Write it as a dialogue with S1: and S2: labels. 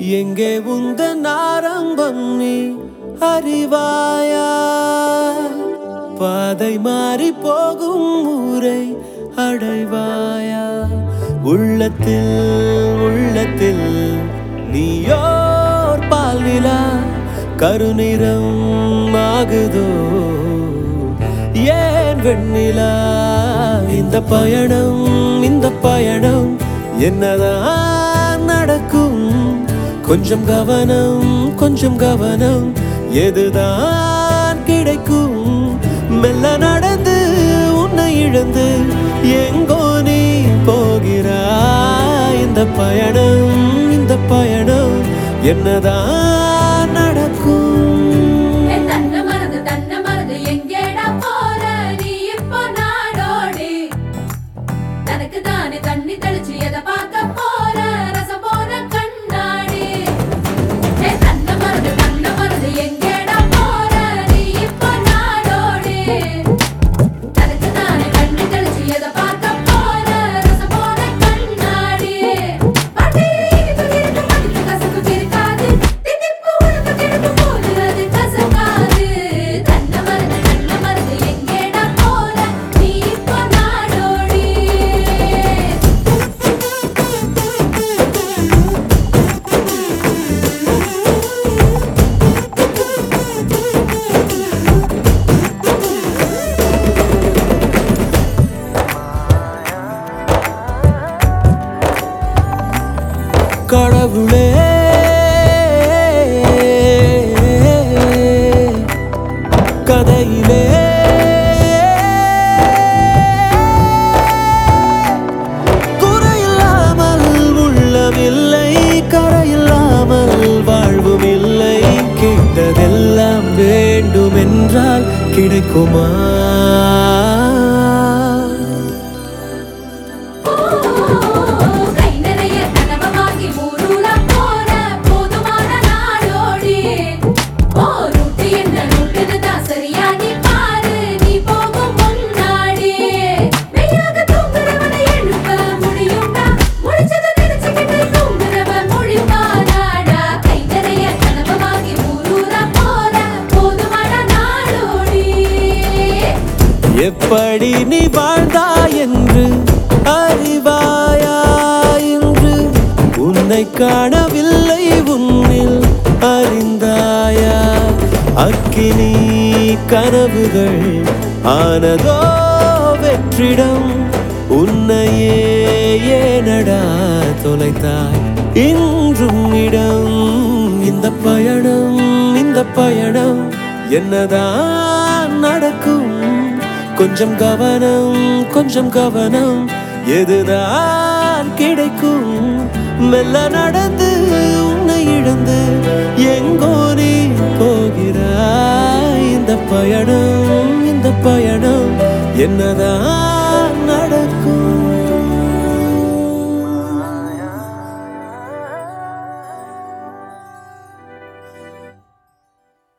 S1: எங்கே உந்தன் ஆரம்பம் நீ அறிவாயா பாதை மாறி போகும் ஊரை அடைவாயா உள்ளத்தில் உள்ளத்தில் நீயோர் பால்நிலா கருநிறம் ஆகுதோ ஏன் வெண்ணிலா இந்த பயணம் இந்த பயணம் என்னதான் நடக்கும் கொஞ்சம் கவனம் கொஞ்சம் கவனம் எதுதான் கிடைக்கும் மெல்ல நடந்து உன்னை இழந்து எங்கோ நீ போகிறாய் இந்த பயணம் இந்த பயணம் என்னதான் நடக்கும்
S2: என் தன்னை மறந்து தன்னை மறந்து எங்கேடா போற நீ இப்போ நாடோடி தனக்கு தானே தண்ணி தெளிச்சு எதை பார்க்க போற ரசம் போன கண்ணாடி என் தன்னை மறந்து தன்னை மறந்து எங்கேடா போற நீ இப்போ நாடோடி தனக்கு தானே தண்ணி தெளிச்சு எதை பார்க்க போற ரசம் போன கண்ணாடி பாட்டி இனிப்பு இருக்கு மடிப்பு கசப்பு இருக்காது தித்திப்பு உனக்கு திருப்பு போது அது கசக்காது தன்னை மறந்து தன்னை மறந்து எங்கேடா போற நீ இப்போ நாடோடி
S1: கடவுளே கதையிலே குறையில்லாமல் உள்ளமில்லை கரையில்லாமல் வாழ்வும் இல்லை கேட்டதெல்லாம் வேண்டுமென்றால் கிடைக்குமா
S2: கை நிறைய கனவு வாங்கி ஊரூரா போற போதுமான நாடோடி ஓ ரூட்டு என்ன ரூட்டுன்னு தான் சரியா நீ பாரு நீ போகும் முன்னாடி மெய்யாக தூங்குறவனை எழுப்ப முடியும்டா முடிச்சதை நினைச்சுக்கிட்டு தூங்குறவன் முழிப்பானாடா கை நிறைய கனவு வாங்கி ஊரூரா போற போதுமான நாடோடி
S1: எப்படி நீ வாழ்ந்தாய் என்று அறிவாயா என்று உன்னை காணவில்லை உன்னில் அறிந்தாயா அக்கினி கனவுகள் ஆனதோ வெற்றிடம் உன்னையே ஏனடா தொலைத்தாய் இன்றும் இடம் இந்த பயணம் இந்த பயணம் என்னதான் நடக்கும் கொஞ்சம் கவனம் கொஞ்சம் கவனம் எதுதான் கிடைக்கும் மெல்ல நடந்து உன்னை இழந்து எங்கோ நீ போகிறாய் இந்த பயணம் இந்த பயணம் என்னதான்